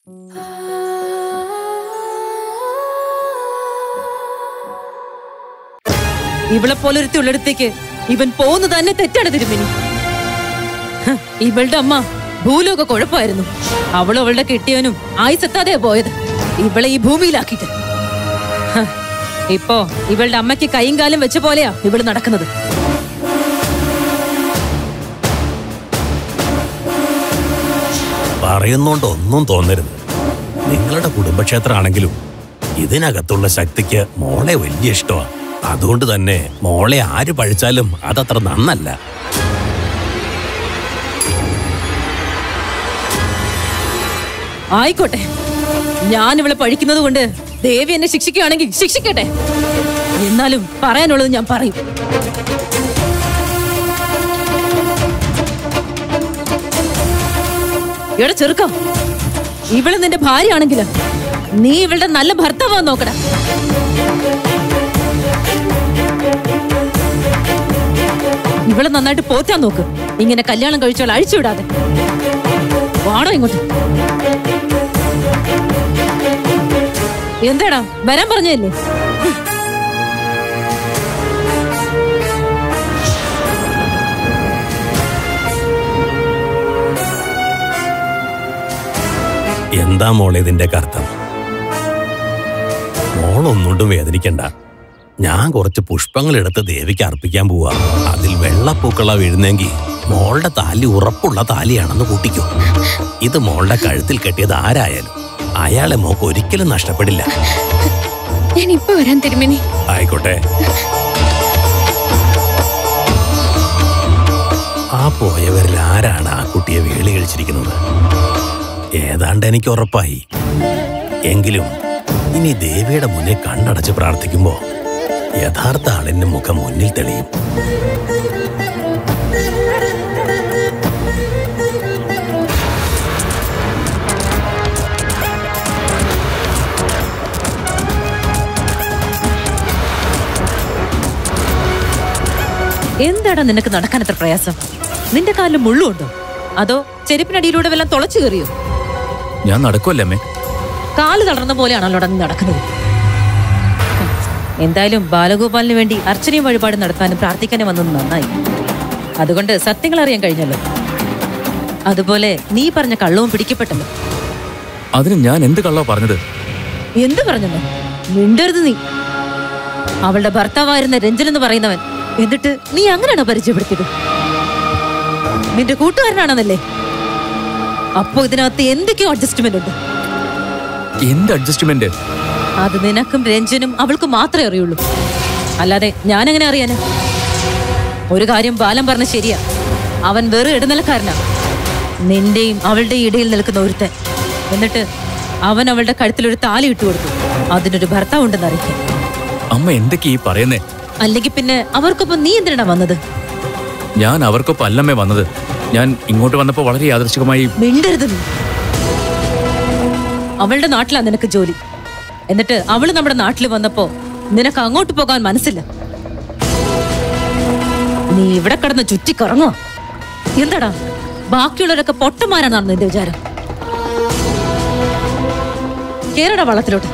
ഇവളെ പോലൊരുത്തി ഉള്ളിടത്തേക്ക് ഇവൻ പോകുന്നു തന്നെ തെറ്റാണ് തിരുമേനി ഹ്, ഇവളുടെ അമ്മ ഭൂലോക കുഴപ്പമായിരുന്നു അവളും അവളുടെ കെട്ടിയവനും ആയിസെത്താതെയാ പോയത് ഇവളെ ഈ ഭൂമിയിലാക്കിയിട്ട് ഹ്, ഇപ്പോ ഇവളുടെ അമ്മയ്ക്ക് കൈയും കാലും വെച്ച പോലെയാ ഇവള് നടക്കുന്നത് പറയുന്നോണ്ട് ഒന്നും തോന്നരുത് നിങ്ങളുടെ കുടുംബക്ഷേത്രമാണെങ്കിലും ഇതിനകത്തുള്ള ശക്തിക്ക് മോളെ വലിയ ഇഷ്ടമാ അതുകൊണ്ട് തന്നെ മോളെ ആര് പഴിച്ചാലും അതത്ര നന്നല്ല ആയിക്കോട്ടെ ഞാൻ ഇവളെ പഴിക്കുന്നത് കൊണ്ട് ദേവി എന്നെ ശിക്ഷിക്കുകയാണെങ്കിൽ ശിക്ഷിക്കട്ടെ എന്നാലും പറയാനുള്ളത് ഞാൻ പറയും ഇവിടെ ചെറുക്കം ഇവള് നിന്റെ ഭാര്യയാണെങ്കില് നീ ഇവളുടെ നല്ല ഭർത്താവാൻ നോക്കടാ ഇവളെ നന്നായിട്ട് പോറ്റാൻ നോക്ക് ഇങ്ങനെ കല്യാണം കഴിച്ചോൾ അഴിച്ചുവിടാതെ വാടോ ഇങ്ങോട്ട് എന്താടാ വരാൻ പറഞ്ഞല്ലേ എന്താ മോളെ ഇതിന്റെ അർത്ഥം മോളൊന്നുകൊണ്ടും വേദനിക്കണ്ട ഞാൻ കുറച്ച് പുഷ്പങ്ങൾ എടുത്ത് ദേവിക്ക് അർപ്പിക്കാൻ പോവാ അതിൽ വെള്ളപ്പൂക്കള വീഴുന്നെങ്കിൽ മോളുടെ താലി ഉറപ്പുള്ള താലിയാണെന്ന് കൂട്ടിക്കോ ഇത് മോളുടെ കഴുത്തിൽ കെട്ടിയത് ആരായാലും അയാളെ മോക്ക് ഒരിക്കലും നഷ്ടപ്പെടില്ല ഞാൻ ഇപ്പൊ വരാൻ തിരുമേനി ആയിക്കോട്ടെ ആ പോയവരിൽ ആരാണ് ആ കുട്ടിയെ വേളി കഴിച്ചിരിക്കുന്നത് ഏതാണ്ട് എനിക്ക് ഉറപ്പായി എങ്കിലും ഇനി ദേവിയുടെ മുന്നിൽ കണ്ണടച്ച് പ്രാർത്ഥിക്കുമ്പോ യഥാർത്ഥ ആളിന്റെ മുഖം മുന്നിൽ തെളിയും എന്താടാ നിനക്ക് നടക്കാൻ എത്ര പ്രയാസം നിന്റെ കാലിൽ മുള്ളുണ്ടോ അതോ ചെരുപ്പിനടിയിലൂടെ വല്ലതും തുളച്ചു കയറിയോ ഞാൻ നടക്കുമല്ലേ അമ്മേ കാല് തളർന്ന പോലെയാണല്ലോ നീ നടക്കുന്നത് എന്തായാലും ബാലഗോപാലിന് വേണ്ടി അർച്ചനയും വഴിപാട് നടത്താനും പ്രാർത്ഥിക്കാനും വന്നത് നന്നായി അതുകൊണ്ട് സത്യങ്ങൾ അറിയാൻ കഴിഞ്ഞല്ലോ അതുപോലെ നീ പറഞ്ഞ കള്ളവും പിടിക്കപ്പെട്ടല്ലോ അതിന് ഞാൻ എന്ത് കള്ളോ പറഞ്ഞത് എന്ത് പറഞ്ഞെന്ന് മിണ്ടരുത് നീ അവളുടെ ഭർത്താവായിരുന്ന രഞ്ജൻ എന്ന് പറയുന്നവൻ എന്നിട്ട് നീ അങ്ങനെയാണോ പരിചയപ്പെടുത്തിയത് നിന്റെ കൂട്ടുകാരനാണെന്നല്ലേ അപ്പോ ഇതിനകത്ത് എന്തൊക്കെയോ അഡ്ജസ്റ്റ്മെന്റ് ഉണ്ട് എന്ത് അഡ്ജസ്റ്റ്മെന്റ് അത് നിനക്കും രഞ്ജനും അവൾക്ക് മാത്രമേ അറിയുള്ളൂ അല്ലാതെ ഞാൻ എങ്ങനെ അറിയാനാ ഒരു കാര്യം ബാലൻ പറഞ്ഞ ശരിയാ അവൻ വെറും ഇടനിലക്കാരനാ നിന്റെയും അവളുടെയും ഇടയിൽ നിൽക്കുന്ന ഒരുത്തൻ എന്നിട്ട് അവൻ അവളുടെ കഴുത്തിലൊരു താലി ഇട്ടു കൊടുത്തു അതിനൊരു ഭർത്താവ് ഉണ്ടെന്ന് അറിയിക്കാൻ അമ്മ എന്തൊക്കെയാ ഈ പറയുന്നേ അല്ലെങ്കിൽ പിന്നെ അവർക്കൊപ്പം നീ എന്തിനാ വന്നത് ഞാൻ അവർക്കൊപ്പം അല്ലമ്മേ വന്നത് ഞാൻ ഇങ്ങോട്ട് വന്നപ്പോൾ വളരെ യാദൃശികമായി മിണ്ടരുത് നീ അവളുടെ നാട്ടിലാ നിനക്ക് ജോലി എന്നിട്ട് അവള് നമ്മുടെ നാട്ടിൽ വന്നപ്പോ നിനക്ക് അങ്ങോട്ട് പോകാൻ മനസ്സില്ല നീ ഇവിടെ കിടന്ന് ചുറ്റിക്കറങ്ങോ എന്താടാ ബാക്കിയുള്ളവരൊക്കെ പൊട്ടന്മാരാണെന്നാണ് നിന്റെ വിചാരം കേറടാ വള്ളത്തിലോട്ട്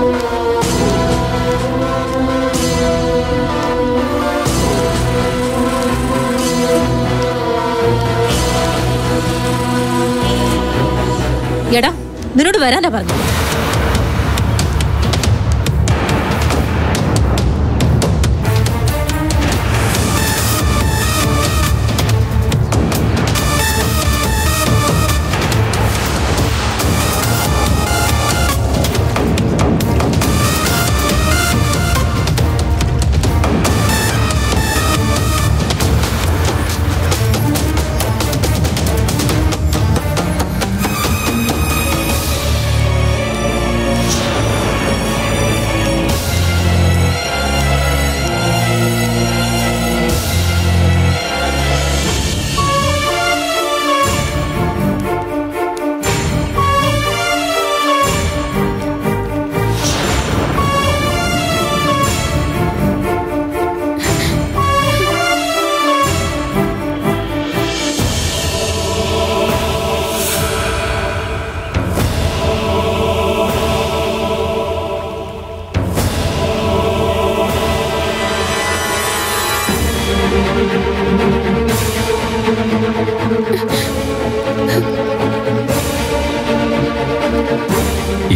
എടാ നിന്നോട് വരാനാ പറഞ്ഞു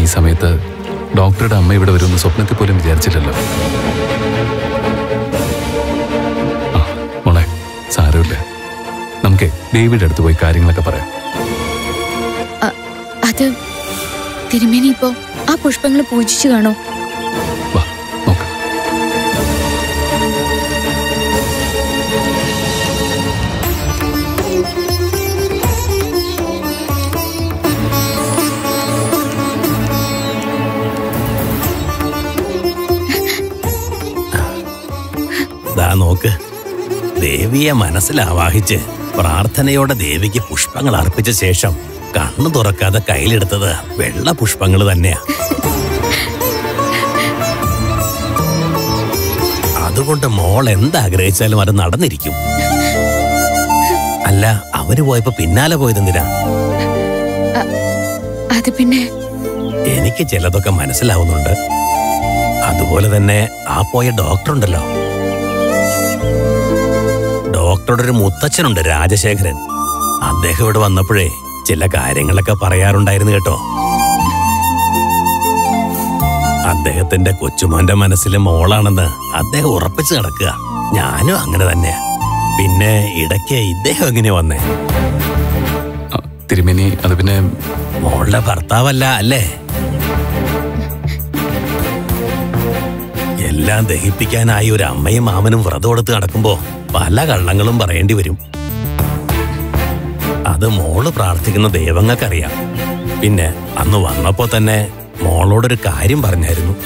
ഈ സമയത്ത് ഡോക്ടറുടെ അമ്മ ഇവിടെ വരുമെന്ന് സ്വപ്നത്തിൽ പോലും വിചാരിച്ചില്ലല്ലോ ആ മോളെ സാരമില്ല നമുക്ക് ഡേവിഡ് അടുത്ത് പോയി കാര്യങ്ങളൊക്കെ പറയാം അ- അത് തിരുമേനി ഇപ്പോ ആ പുഷ്പങ്ങൾ പൂജിച്ചു കാണോ വാ നോക്കാം ദാ നോക്ക് ദേവിയെ മനസ്സിൽ ആവാഹിച്ച് പ്രാർത്ഥനയോടെ ദേവിക്ക് പുഷ്പങ്ങൾ അർപ്പിച്ച ശേഷം കണ്ണു തുറക്കാതെ കയ്യിലെടുത്തത് വെള്ള പുഷ്പങ്ങൾ തന്നെയാ അതുകൊണ്ട് മോൾ എന്താഗ്രഹിച്ചാലും അത് നടന്നിരിക്കും അല്ല അവര് പോയപ്പോ പിന്നാലെ പോയതെന്തിനാ അത് പിന്നെ എനിക്ക് ചിലതൊക്കെ മനസ്സിലാവുന്നുണ്ട് അതുപോലെ തന്നെ ആ പോയ ഡോക്ടർ ഉണ്ടല്ലോ ഡോക്ടറുടെ ഒരു മുത്തച്ഛനുണ്ട് രാജശേഖരൻ അദ്ദേഹം ഇവിടെ വന്നപ്പോഴേ ചില കാര്യങ്ങളൊക്കെ പറയാറുണ്ടായിരുന്നു കേട്ടോ അദ്ദേഹത്തിന്റെ കൊച്ചുമോന്റെ മനസ്സിലെ മോളാണെന്ന് അദ്ദേഹം ഉറപ്പിച്ചു കിടക്കുക ഞാനും അങ്ങനെ തന്നെയാ പിന്നെ ഇടയ്ക്ക് ഇദ്ദേഹം എങ്ങനെ വന്നേ ആ, തിരുമേനി അത് പിന്നെ മോളുടെ ഭർത്താവല്ല അല്ലേ എല്ലാം ദഹിപ്പിക്കാനായി ഒരു അമ്മയും മാമനും വ്രതം എടുത്ത് നടക്കുമ്പോ പല കള്ളങ്ങളും പറയേണ്ടി വരും അത് മോള് പ്രാർത്ഥിക്കുന്ന ദൈവങ്ങൾക്കറിയാം പിന്നെ അന്ന് വന്നപ്പോ തന്നെ മോളോടൊരു കാര്യം പറഞ്ഞായിരുന്നു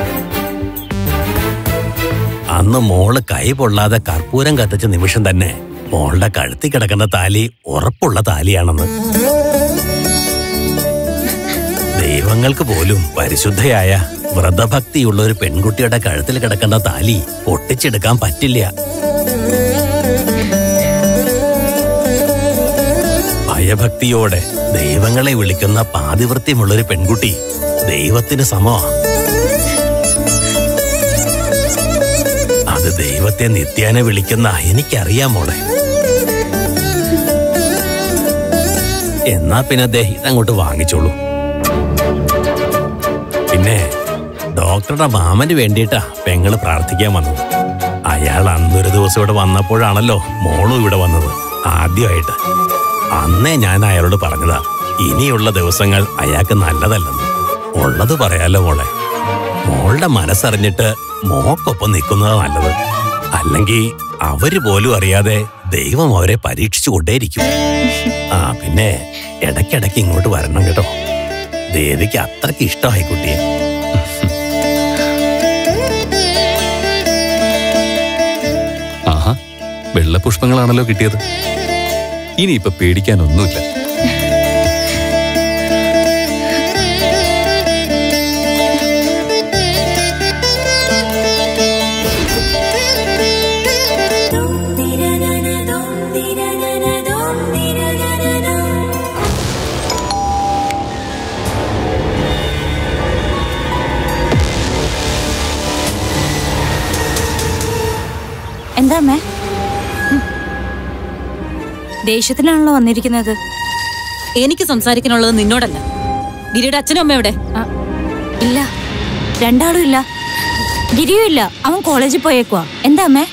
അന്ന് മോള് കൈ പൊള്ളാതെ കർപ്പൂരം കത്തിച്ച നിമിഷം തന്നെ മോളുടെ കഴുത്തി കിടക്കുന്ന താലി ഉറപ്പുള്ള താലിയാണെന്ന് ദൈവങ്ങൾക്ക് പോലും പരിശുദ്ധയായ വ്രതഭക്തിയുള്ള ഒരു പെൺകുട്ടിയുടെ കഴുത്തിൽ കിടക്കുന്ന താലി പൊട്ടിച്ചെടുക്കാൻ പറ്റില്ല ഭയഭക്തിയോടെ ദൈവങ്ങളെ വിളിക്കുന്ന പാതിവൃത്യമുള്ളൊരു പെൺകുട്ടി ദൈവത്തിന് സമമാ അത് ദൈവത്തെ നിത്യാനെ വിളിക്കുന്ന എനിക്കറിയാം മോളെ എന്നാ പിന്നെ ദേ ഇതങ്ങോട്ട് വാങ്ങിച്ചോളൂ പിന്നെ ഡോക്ടറുടെ മാമന് വേണ്ടിയിട്ടാ പെങ്ങള് പ്രാർത്ഥിക്കാൻ വന്നത് അയാൾ അന്നൊരു ദിവസം ഇവിടെ വന്നപ്പോഴാണല്ലോ മോളും ഇവിടെ വന്നത് ആദ്യമായിട്ട് അന്നേ ഞാൻ അയാളോട് പറഞ്ഞതാ ഇനിയുള്ള ദിവസങ്ങൾ അയാൾക്ക് നല്ലതല്ലെന്ന് ഉള്ളത് പറയാലോ മോളെ മോളുടെ മനസ്സറിഞ്ഞിട്ട് മോക്കൊപ്പം നിൽക്കുന്നതാ നല്ലത് അല്ലെങ്കിൽ അവര് പോലും അറിയാതെ ദൈവം അവരെ പരീക്ഷിച്ചു കൊണ്ടേയിരിക്കും ആ പിന്നെ ഇടയ്ക്കിടയ്ക്ക് ഇങ്ങോട്ട് വരണം കേട്ടോ ദേവിക്ക് അത്രയ്ക്ക് ഇഷ്ടമായി കുട്ടിയെ ആഹാ വെള്ളപുഷ്പങ്ങളാണല്ലോ കിട്ടിയത് ഇനിയിപ്പൊ പേടിക്കാനൊന്നുമില്ല എന്താ അമ്മേ ഉം. ദേഷ്യത്തിലാണല്ലോ വന്നിരിക്കുന്നത് എനിക്ക് സംസാരിക്കാനുള്ളത് നിന്നോടല്ല ഗിരിയുടെ അച്ഛനും അമ്മ എവിടെ ആ, ഇല്ല രണ്ടാളും ഇല്ല ഗിരിയും ഇല്ല അവൻ കോളേജിൽ പോയേക്കുവാ എന്താ അമ്മേ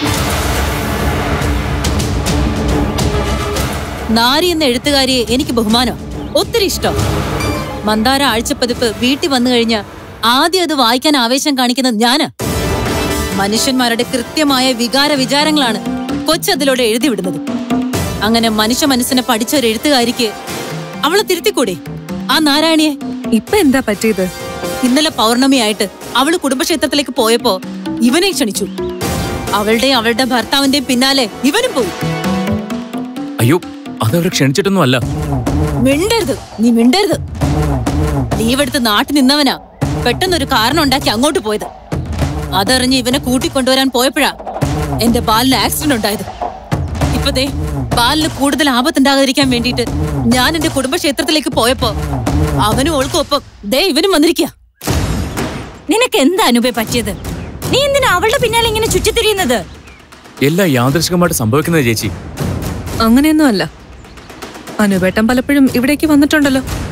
നാരി എന്ന എഴുത്തുകാരിയെ എനിക്ക് ബഹുമാനം ഒത്തിരി ഇഷ്ടം മന്ദാര ആഴ്ചപ്പതിപ്പ് വീട്ടിൽ വന്നു കഴിഞ്ഞ ആദ്യം അത് വായിക്കാൻ ആവേശം കാണിക്കുന്നത് ഞാന് മനുഷ്യന്മാരുടെ കൃത്യമായ വികാര വിചാരങ്ങളാണ് കൊച്ചതിലൂടെ എഴുതിവിടുന്നത് അങ്ങനെ മനുഷ്യ മനസ്സിനെ പഠിച്ച ഒരു എഴുത്തുകാരിക്ക് അവളെ തിരുത്തിക്കൂടെ ആ നാരായണിയെ ഇപ്പൊ എന്താ പറ്റിയത് ഇന്നലെ പൗർണമിയായിട്ട് അവള് കുടുംബക്ഷേത്രത്തിലേക്ക് പോയപ്പോ ഇവനെ ക്ഷണിച്ചു അവളുടെയും അവളുടെ ഭർത്താവിന്റെയും പിന്നാലെ ഇവനും പോയി അയ്യോ അതവരെ ക്ഷണിച്ചിട്ടൊന്നും അല്ല മിണ്ടരുത് നീ മിണ്ടരുത് ലീവ് എടുത്ത് നാട്ടിൽ നിന്നവനാ പെട്ടെന്നൊരു കാരണം ഉണ്ടാക്കി അങ്ങോട്ട് പോയത് അതറിഞ്ഞ് ഇവനെ കൂട്ടിക്കൊണ്ടുവരാൻ പോയപ്പോഴാ എന്റെ ബാലിന് ആക്സിഡന്റ് ഉണ്ടായത് ഇപ്പൊ ദേ ബാലിന് കൂടുതൽ ആപത്തുണ്ടാകാതിരിക്കാൻ വേണ്ടിയിട്ട് ഞാൻ എന്റെ കുടുംബക്ഷേത്രത്തിലേക്ക് പോയപ്പോ അവനും ഓൾക്കും ഒപ്പം ദേ ഇവനും വന്നിരിക്കുക നിനക്ക് എന്താ അനുഭവം പറ്റിയത് നീ എന്തിനാ അവളുടെ പിന്നാലെ ഇങ്ങനെ ചുറ്റിത്തിരിയുന്നത് എല്ലാം യാദൃശികമായിട്ട് സംഭവിക്കുന്നത് ചേച്ചി അങ്ങനെയൊന്നും അല്ല അനുപേട്ടൻ പലപ്പോഴും ഇവിടേക്ക് വന്നിട്ടുണ്ടല്ലോ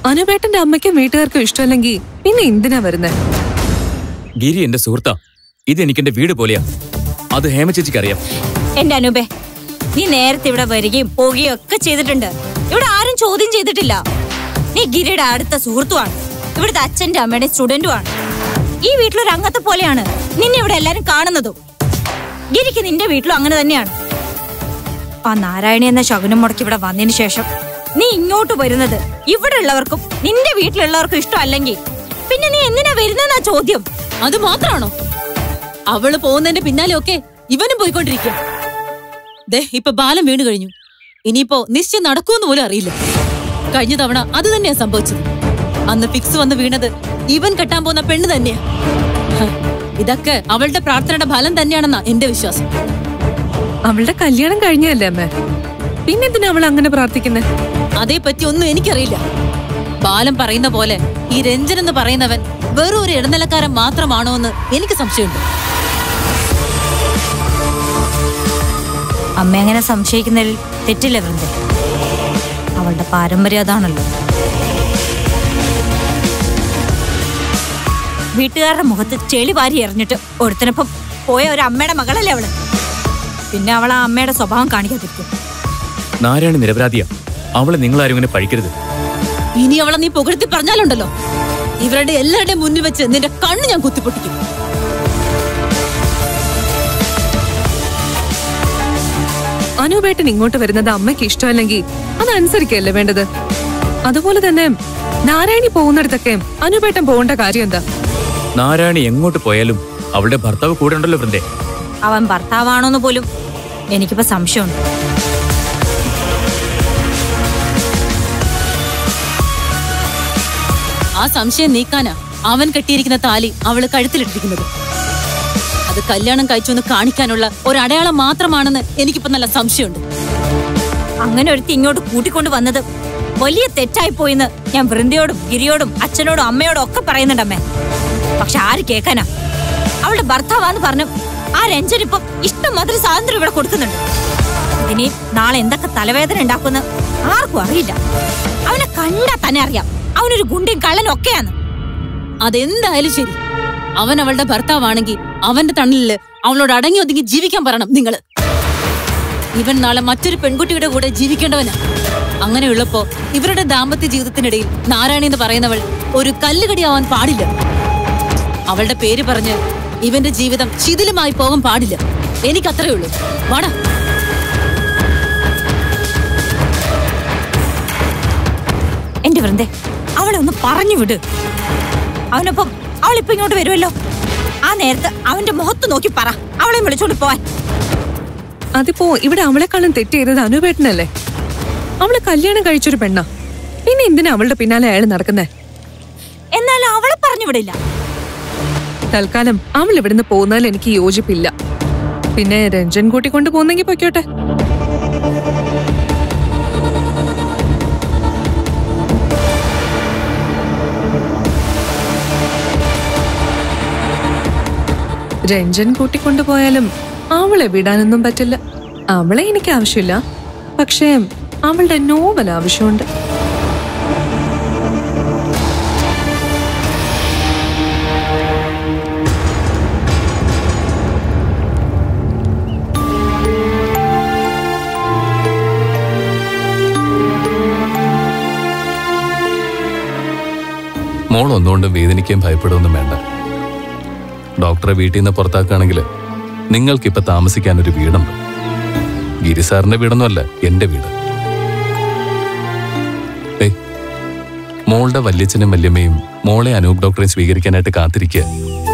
അനുപേട്ടന്റെ അമ്മയ്ക്കും വീട്ടുകാർക്കും ഇഷ്ടമല്ലെങ്കിൽ പിന്നെ എന്തിനാ വരുന്നേ ഗിരി എന്റെ സുഹൃത്താ ഇത് എനിക്ക് എന്റെ വീട് പോലെയാ അത് ഹേമ ചേച്ചിക്ക് അറിയാം എന്റെ അനൂപേ നീ നേരത്തെ ഇവിടെ വരികയും പോവുകയും ഒക്കെ ചെയ്തിട്ടുണ്ട് ഇവിടെ ആരും ചോദ്യം ചെയ്തിട്ടില്ല നീ ഗിരിയുടെ അടുത്ത സുഹൃത്തുമാണ് ഇവിടുത്തെ അച്ഛന്റെ അമ്മയുടെ സ്റ്റുഡന്റുമാണ് ഈ വീട്ടിലൊരു അംഗത്തെ പോലെയാണ് നിന്നെ ഇവിടെ എല്ലാരും കാണുന്നതും ഗിരിക്ക് നിന്റെ വീട്ടിലും അങ്ങനെ തന്നെയാണ് ആ നാരായണി എന്ന ശകുനം മുടക്കി ഇവിടെ വന്നതിന് ശേഷം നീ ഇങ്ങോട്ട് വരുന്നത് ഇവിടെ ഉള്ളവർക്കും നിന്റെ വീട്ടിലുള്ളവർക്കും ഇഷ്ടമല്ലെങ്കിൽ പിന്നെ നീ എന്തിനാ വരുന്നെന്നാ ചോദ്യം അത് മാത്രമാണോ അവള് പോകുന്നതിന്റെ പിന്നാലെ ഒക്കെ ഇവനും പോയിക്കൊണ്ടിരിക്കുക ദേ ഇപ്പൊ ബാലം വീണു കഴിഞ്ഞു ഇനിയിപ്പോ നിശ്ചയം നടക്കുമെന്ന് പോലും അറിയില്ല കഴിഞ്ഞ തവണ അത് തന്നെയാ സംഭവിച്ചത് അന്ന് ഫിക്സ് വന്ന് വീണത് ഇവൻ കെട്ടാൻ പോകുന്ന പെണ്ണ് തന്നെയാ ഹ, ഇതൊക്കെ അവളുടെ പ്രാർത്ഥനയുടെ ഫലം തന്നെയാണെന്നാ എന്റെ വിശ്വാസം അവളുടെ കല്യാണം കഴിഞ്ഞതല്ലേ അമ്മേ പിന്നെന്തിനാ അവൾ അങ്ങനെ പ്രാർത്ഥിക്കുന്നേ അതേപ്പറ്റി ഒന്നും എനിക്കറിയില്ല ബാലൻ പറയുന്ന പോലെ ഈ രഞ്ജൻ എന്ന് പറയുന്നവൻ വെറും ഒരു ഇടനിലക്കാരൻ മാത്രമാണോ എന്ന് എനിക്ക് സംശയമുണ്ട് അമ്മ അങ്ങനെ സംശയിക്കുന്നതിൽ തെറ്റില്ല വൃന്ദ അവളുടെ പാരമ്പര്യം അതാണല്ലോ വീട്ടുകാരുടെ മുഖത്ത് ചെളി വാരി എറിഞ്ഞിട്ട് ഒരുത്തനൊപ്പം പോയ ഒരു അമ്മയുടെ മകളല്ലേ അവള് പിന്നെ അവൾ ആ അമ്മയുടെ സ്വഭാവം കാണിക്കാതിരിക്കും നാരായണി നിരപരാധിയാ അവളെ നിങ്ങളാരും ഇങ്ങനെ പഴിക്കരുത് ഇനി അവളെ നീ പുകഴ്ത്തി പറഞ്ഞാലുണ്ടല്ലോ ഇവരുടെ എല്ലാവരുടെയും മുന്നിൽ വെച്ച് നിന്റെ കണ്ണ് ഞാൻ കുത്തിപ്പൊട്ടിക്കും അനുപേട്ടൻ ഇങ്ങോട്ട് വരുന്നത് അമ്മയ്ക്ക് ഇഷ്ടമല്ലെങ്കിൽ അത് അനുസരിക്കല്ലേ വേണ്ടത് അതുപോലെ തന്നെ നാരായണി പോകുന്നിടത്തൊക്കെ അനുപേട്ടൻ പോകേണ്ട കാര്യം എന്താ നാരായണി എങ്ങോട്ട് പോയാലും അവളുടെ ഭർത്താവ് കൂടെ ഉണ്ടല്ലോ വൃന്ദേ അവൻ ഭർത്താവാണോന്ന് പോലും എനിക്കിപ്പോ സംശയമുണ്ട് ആ സംശയം നീക്കാനാ അവൻ കെട്ടിയിരിക്കുന്ന താലി അവള് കഴുത്തിലിട്ടിരിക്കുന്നത് അത് കല്യാണം കഴിച്ചൊന്ന് കാണിക്കാനുള്ള ഒരു അടയാളം മാത്രമാണെന്ന് എനിക്കിപ്പോ നല്ല സംശയമുണ്ട് അങ്ങനെ ഒരുത്തി ഇങ്ങോട്ട് കൂട്ടിക്കൊണ്ട് വന്നത് വലിയ തെറ്റായി പോയിന്ന് ഞാൻ വൃന്ദയോടും ഗിരിയോടും അച്ഛനോടും അമ്മയോടും ഒക്കെ പറയുന്നുണ്ടമ്മേ പക്ഷെ ആര് കേൾക്കാനാ അവളുടെ ഭർത്താവാന്ന് പറഞ്ഞു ആ രഞ്ജൻ ഇപ്പം ഇഷ്ടം മാതിരി സ്വാതന്ത്ര്യം ഇവിടെ കൊടുക്കുന്നുണ്ട് ഇതിനി നാളെ എന്തൊക്കെ തലവേദന ഉണ്ടാക്കുന്ന ആർക്കും അറിയില്ല അവനെ കണ്ടാ തന്നെ അറിയാം അവനൊരു ഗുണ്ടയും കള്ളനും ഒക്കെയാണ് അതെന്തായാലും ശരി അവൻ അവളുടെ ഭർത്താവാണെങ്കിൽ അവന്റെ തണലില് അവളോട് അടങ്ങി ഒതുങ്ങി ജീവിക്കാൻ പറയണം നിങ്ങള് ഇവൻ നാളെ മറ്റൊരു പെൺകുട്ടിയുടെ കൂടെ ജീവിക്കേണ്ടവനാ അങ്ങനെയുള്ളപ്പോ ഇവരുടെ ദാമ്പത്യ ജീവിതത്തിനിടയിൽ നാരായണി എന്ന് പറയുന്നവൾ ഒരു കല്ലുകടിയാവാൻ പാടില്ല അവളുടെ പേര് പറഞ്ഞ് ഇവന്റെ ജീവിതം ശിഥിലമായി പോകാൻ പാടില്ല എനിക്കത്രേ ഉള്ളൂ വാടാ എന്റെ വൃന്ദേ അവളെ ഒന്ന് പറഞ്ഞു വിട് അവനൊപ്പം അവളിപ്പോ ഇങ്ങോട്ട് വരുമല്ലോ ആ നേരത്ത് അവന്റെ മുഖത്ത് നോക്കി പറ അവളെ വിളിച്ചോണ്ട് പോവാൻ അതിപ്പോ ഇവിടെ അവളെക്കാളും തെറ്റ് ചെയ്തത് അനുപേട്ടനല്ലേ അവള് കല്യാണം കഴിച്ചൊരു പെണ്ണാ പിന്നെ എന്തിനാ അവളുടെ പിന്നാലെ അയാൾ നടക്കുന്നേ എന്നാൽ അവളെ പറഞ്ഞു വിടില്ല തൽക്കാലം അവൾ ഇവിടുന്ന് പോകുന്നതിൽ എനിക്ക് യോജിപ്പില്ല പിന്നെ രഞ്ജൻ കൂട്ടിക്കൊണ്ട് പോകുന്നെങ്കിൽ പൊയ്ക്കോട്ടെ രഞ്ജൻ കൂട്ടിക്കൊണ്ടുപോയാലും അവളെ വിടാനൊന്നും പറ്റില്ല അവളെ എനിക്ക് ആവശ്യമില്ല പക്ഷേ അവളുടെ നോവൽ ആവശ്യമുണ്ട് മോൾ ഒന്നുകൊണ്ടും വേദനിക്കാൻ ഭയപ്പെടുമൊന്നും വേണ്ട ഡോക്ടറെ വീട്ടിൽ നിന്ന് പുറത്താക്കുകയാണെങ്കിൽ നിങ്ങൾക്കിപ്പോ താമസിക്കാൻ ഒരു വീടുണ്ട് ഗിരിസാറിന്റെ വീടൊന്നുമല്ല എന്റെ വീട് ഏയ് മോളുടെ വല്യച്ഛനും വല്യമ്മയും മോളെ അനൂപ് ഡോക്ടറെ സ്വീകരിക്കാനായിട്ട് കാത്തിരിക്കുക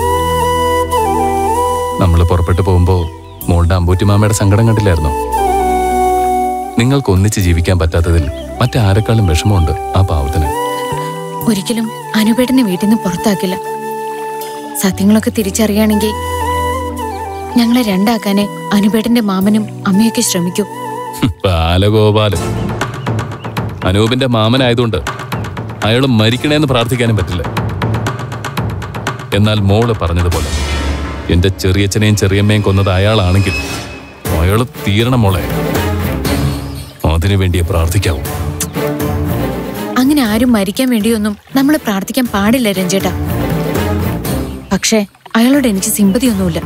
നമ്മൾ പുറപ്പെട്ടു പോകുമ്പോ മോളുടെ അമ്പൂറ്റി മാമയുടെ സങ്കടം കണ്ടില്ലായിരുന്നോ നിങ്ങൾക്ക് ഒന്നിച്ച് ജീവിക്കാൻ പറ്റാത്തതിൽ മറ്റാരെക്കാളും വിഷമമുണ്ട് ആ പാവത്തിന് ഒരിക്കലും അനുപേട്ടനെ വീട്ടിൽ നിന്ന് പുറത്താക്കില്ല സത്യങ്ങളൊക്കെ തിരിച്ചറിയുകയാണെങ്കിൽ ഞങ്ങളെ രണ്ടാക്കാനേ അനുപേട്ടന്റെ മാമനും അമ്മയൊക്കെ ശ്രമിക്കൂ ബാലഗോപാലൻ അനൂപിന്റെ മാമനായതുകൊണ്ട് അയാൾ മരിക്കണേന്ന് പ്രാർത്ഥിക്കാനും പറ്റില്ല എന്നാൽ മോള് പറഞ്ഞതുപോലെ എന്റെ ചെറിയച്ഛനെയും ചെറിയമ്മയും കൊന്നത് അയാളാണെങ്കിൽ അയാൾ തീരണം മോളെ അതിനു വേണ്ടിയേ പ്രാർത്ഥിക്കാവൂ അങ്ങനെ ആരും മരിക്കാൻ വേണ്ടിയൊന്നും നമ്മൾ പ്രാർത്ഥിക്കാൻ പാടില്ല രഞ്ജേട്ടാ പക്ഷേ അയാളോട് എനിക്ക് സിമ്പതിയൊന്നുമില്ല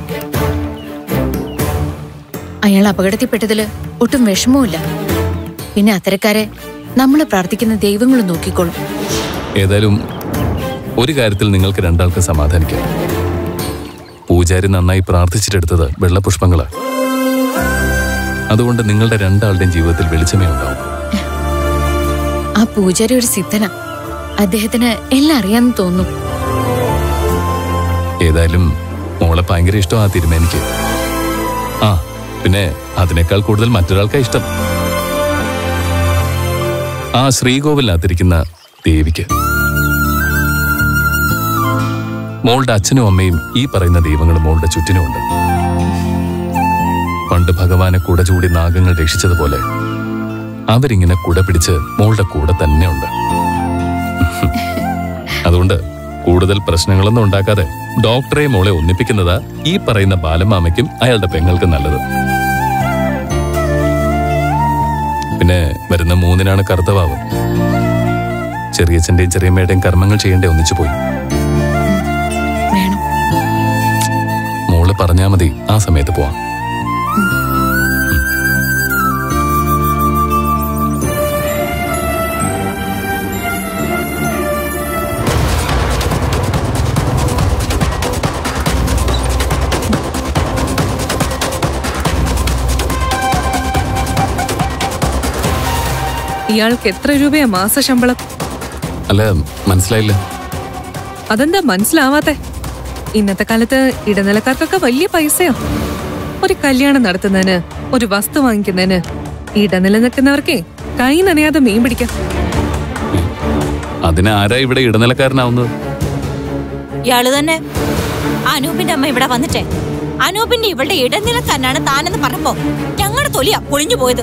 അയാൾ അപകടത്തിൽപ്പെട്ടതില് ഒട്ടും വിഷമവുമില്ല പിന്നെ അത്തരക്കാരെ നമ്മൾ പ്രാർത്ഥിക്കുന്ന ദൈവങ്ങളും നോക്കിക്കോളും ഏതായാലും ഒരു കാര്യത്തിൽ നിങ്ങൾക്ക് രണ്ടാൾക്ക് സമാധാനിക്കാം പൂജാരി നന്നായി പ്രാർത്ഥിച്ചിട്ടെടുത്തത് വെള്ളപുഷ്പങ്ങളാ അതുകൊണ്ട് നിങ്ങളുടെ രണ്ടാളുടെയും ജീവിതത്തിൽ വെളിച്ചമേ ഉണ്ടാവും ആ പൂജാരി ഒരു സിദ്ധന അദ്ദേഹത്തിന് എല്ലാം അറിയാന്ന് തോന്നുന്നു ഏതായാലും മോളെ ഭയങ്കര ഇഷ്ടം ആ തിരുമേനിക്ക് ആ പിന്നെ അതിനേക്കാൾ കൂടുതൽ മറ്റൊരാൾക്കാ ഇഷ്ടം ആ ശ്രീകോവിലിനകത്തിരിക്കുന്ന ദേവിക്ക് മോളുടെ അച്ഛനും അമ്മയും ഈ പറയുന്ന ദൈവങ്ങൾ മോളുടെ ചുറ്റിനുമുണ്ട് പണ്ട് ഭഗവാനെ കുട ചൂടി നാഗങ്ങൾ രക്ഷിച്ചതുപോലെ അവരിങ്ങനെ കുട പിടിച്ച് മോളുടെ കൂടെ തന്നെ ഉണ്ട് അതുകൊണ്ട് കൂടുതൽ പ്രശ്നങ്ങളൊന്നും ഉണ്ടാക്കാതെ ഡോക്ടറെ മോളെ ഒന്നിപ്പിക്കുന്നതാ ഈ പറയുന്ന ബാലമാമയ്ക്കും അയാളുടെ പെങ്ങൾക്കും നല്ലത് പിന്നെ വരുന്ന മൂന്നിനാണ് കർത്തവാവ് ചെറിയച്ഛന്റെയും ചെറിയമ്മയുടെയും കർമ്മങ്ങൾ ചെയ്യേണ്ട ഒന്നിച്ചു പോയി വേണം മോള് പറഞ്ഞാ മതി ആ സമയത്ത് പോവാം ഇയാൾക്ക് എത്ര രൂപയാ മാസ ശമ്പളം അല്ല മനസ്സിലായില്ല അതെന്താ മനസ്സിലാവാത്തെ ഇന്നത്തെ കാലത്ത് ഇടനിലക്കാർക്കൊക്കെ വലിയ പൈസയാ ഒരു കല്യാണം നടത്തുന്നതിന് ഒരു വസ്തു വാങ്ങിക്കുന്നതിന് ഇടനില നിൽക്കുന്നവർക്കേ കൈ നനയാതെ മീൻ പിടിക്കാം അതിന് ആരാ ഇവിടെ ഇടനിലക്കാരനാവുന്നത് ഇയാള് തന്നെ അനൂപിന്റെ അമ്മ ഇവിടെ വന്നിട്ടേ അനൂപിന്റെ ഇവളുടെ ഇടനിലക്കാരനാണ് താനെന്ന് പറഞ്ഞപ്പോ ഞങ്ങളുടെ തൊലിയാ പൊളിഞ്ഞു പോയത്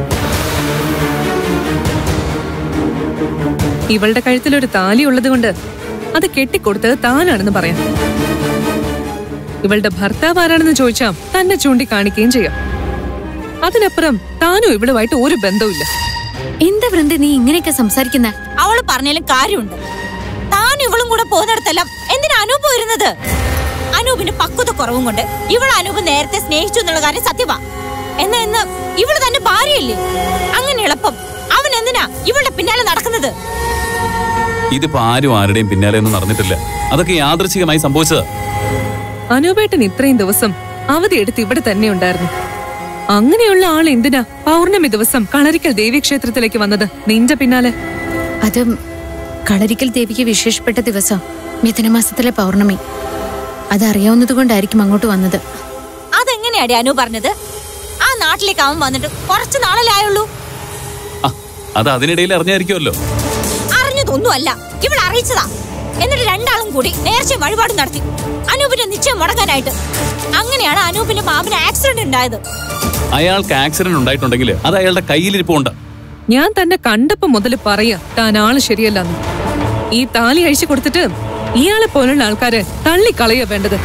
ഇവളുടെ കഴുത്തിലൊരു താലി ഉള്ളത് കൊണ്ട് അത് കെട്ടിക്കൊടുത്തത് താനാണെന്ന് പറയാം ഇവളുടെ ഭർത്താവ് ആരാണെന്ന് ചോദിച്ചാ തന്നെ ചൂണ്ടിക്കാണിക്കുകയും ചെയ്യാം അതിനപ്പുറം താനും ഇവളുമായിട്ട് ഒരു ബന്ധവുമില്ല എന്താ വൃന്ദ നീ ഇങ്ങനെയൊക്കെ സംസാരിക്കുന്ന അവള് പറഞ്ഞാലും കാര്യമുണ്ട് താൻ ഇവളും കൂടെ പോകുന്നിടത്തെല്ലാം എന്തിനാ അനൂപ് വരുന്നത് അനൂപിന് പക്വത കുറവും കൊണ്ട് ഇവൾ അനൂപ് നേരത്തെ സ്നേഹിച്ചു എന്നുള്ള കാര്യം സത്യവാ എന്നാ ഇന്ന് ഇവള് തന്നെ ഭാര്യയല്ലേ അങ്ങനെ എളുപ്പം അവൻ എന്തിനാ ഇവളുടെ പിന്നാലെ നടക്കുന്നത് ഇതിപ്പോ ആരും ആരുടെയും പിന്നാലെ ഒന്നും നടന്നിട്ടില്ല അതൊക്കെ യാദൃച്ഛികമായി സംഭവിച്ചതാ അനൂപേട്ടൻ ഇത്രയും ദിവസം അവധി എടുത്ത് ഇവിടെ തന്നെ ഉണ്ടായിരുന്നു അങ്ങനെയുള്ള ആൾ എന്തിനാ പൗർണമി ദിവസം കളരിക്കൽ ദേവീക്ഷേത്രത്തിലേക്ക് വന്നത് നിന്റെ പിന്നാലെ അത് കളരിക്കൽ ദേവിക്ക് വിശേഷപ്പെട്ട ദിവസം മിഥുനമാസത്തിലെ പൗർണമി അതറിയാവുന്നത് കൊണ്ടായിരിക്കും അങ്ങോട്ട് വന്നത് അതെങ്ങനെയാടി അനു പറഞ്ഞത് ആ നാട്ടിലേക്ക് അവൻ വന്നിട്ട് കുറച്ചു നാളല്ലേ ആയുള്ളൂ ആ, അത് അതിനിടയിൽ അറിഞ്ഞായിരിക്കുമല്ലോ അറിഞ്ഞതൊന്നുമല്ല ഇവൾ അറിയിച്ചതാ എന്നിട്ട് രണ്ടാളും കൂടി നേർച്ച വഴിപാട് നടത്തി അനൂപിന്റെ നിശ്ചയം മുടങ്ങാനായിട്ട് അങ്ങനെയാണ് അനൂപിന്റെ മാമിന് ആക്സിഡന്റ് ഉണ്ടായത് അയാൾക്ക് ആക്സിഡന്റ് ഉണ്ടായിട്ടുണ്ടെങ്കിൽ അത് അയാളുടെ കയ്യിലിരിപ്പുണ്ട് ഞാൻ തന്നെ കണ്ടപ്പോ മുതൽ പറയാ താൻ ആള് ശരിയല്ലെന്ന് ഈ താലി അഴിച്ചു കൊടുത്തിട്ട് ഇയാളെ പോലുള്ള ആൾക്കാരെ തള്ളിക്കളയ വേണ്ടത്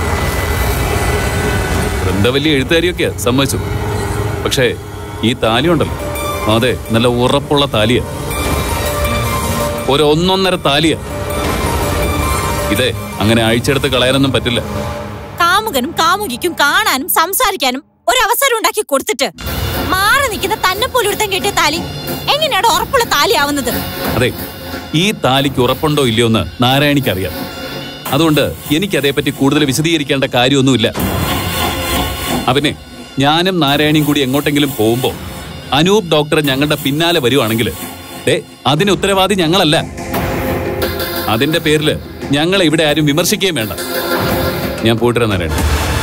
വൃന്ദ വലിയ എഴുത്തുകാരിയൊക്കെ സമ്മതിച്ചു പക്ഷേ ഈ താലി ഉണ്ടല്ലോ അതെ നല്ല ഉറപ്പുള്ള താലിയാ ഒരു ഒന്നൊന്നര താലിയാ ഇതേ അങ്ങനെ അഴിച്ചെടുത്ത് കളയാനൊന്നും പറ്റില്ല കാമുകനും കാമുകിക്കും കാണാനും സംസാരിക്കാനും ഒരു അവസരം ഉണ്ടാക്കി കൊടുത്തിട്ട് മാറി നിൽക്കുന്ന തന്നെ പോലൊരുത്തൻ കെട്ടിയ താലി എങ്ങനെയാണ് ഉറപ്പുള്ള താലി ആവുന്നത് അതെ ഈ താലിക്ക് ഉറപ്പുണ്ടോ ഇല്ലയോ എന്ന് നാരായണിക്ക് അറിയാം അതുകൊണ്ട് എനിക്ക് അതേപ്പറ്റി കൂടുതൽ വിശദീകരിക്കേണ്ട കാര്യമൊന്നുമില്ല അവനെ ഞാനും നാരായണിയും കൂടി എങ്ങോട്ടെങ്കിലും പോകുമ്പോ അനൂപ് ഡോക്ടർ ഞങ്ങളുടെ പിന്നാലെ വരുവാണെങ്കിൽ ദേ അതിന് ഉത്തരവാദി ഞങ്ങളല്ല അതിന്റെ പേരില് ഞങ്ങളെ ഇവിടെ ആരും വിമർശിക്കുകയും വേണ്ട ഞാൻ പോയിട്ട് നാരായണ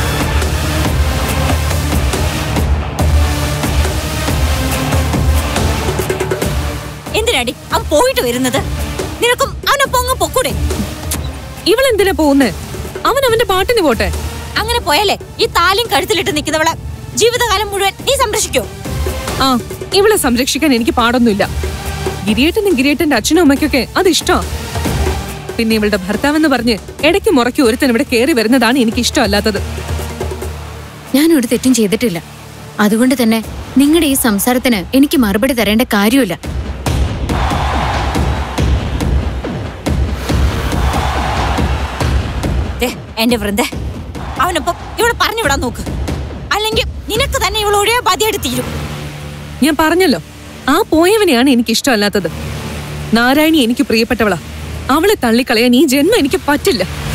എന്തിനാടി അവൻ പോയിട്ട് വരുന്നത് നിനക്കും അവനൊപ്പം അങ്ങ് പൊക്കൂടെ ഇവളെന്തിനാ പോകുന്നേ അവൻ അവന്റെ പാട്ടിന് പോട്ടെ അങ്ങനെ പോയാലേ ഈ താലിയും കഴുത്തിലിട്ട് നിൽക്കുന്നവളെ ജീവിതകാലം മുഴുവൻ നീ സംരക്ഷിക്കോ ആ ഇവളെ സംരക്ഷിക്കാൻ എനിക്ക് പാടൊന്നുമില്ല ഗിരിയേട്ടനും ഗിരിയേട്ടന്റെ അച്ഛനും അമ്മയ്ക്കൊക്കെ അത് ഇഷ്ടാ പിന്നെ ഇവളുടെ ഭർത്താവെന്ന് പറഞ്ഞ് ഇടയ്ക്ക് മുറയ്ക്ക് ഒരുത്തൻ ഇവിടെ കയറി വരുന്നതാണ് എനിക്ക് ഇഷ്ടമല്ലാത്തത് ഞാൻ ഒരു തെറ്റും ചെയ്തിട്ടില്ല അതുകൊണ്ട് തന്നെ നിങ്ങളുടെ ഈ സംസാരത്തിന് എനിക്ക് മറുപടി തരേണ്ട കാര്യമില്ല ദേ, എന്റെ വൃന്ദ അവനൊപ്പം ഇവിടെ പറഞ്ഞു വിടാൻ നോക്ക് അല്ലെങ്കിൽ നിനക്ക് തന്നെ ഇവൾ ഒഴിയാ ബാധ്യമായിട്ട് തീരും ഞാൻ പറഞ്ഞല്ലോ ആ പോയവനെയാണ് എനിക്ക് ഇഷ്ടമല്ലാത്തത് നാരായണി എനിക്ക് പ്രിയപ്പെട്ടവളാ അവളെ തള്ളിക്കളയാൻ ഈ ജന്മം എനിക്ക് പറ്റില്ല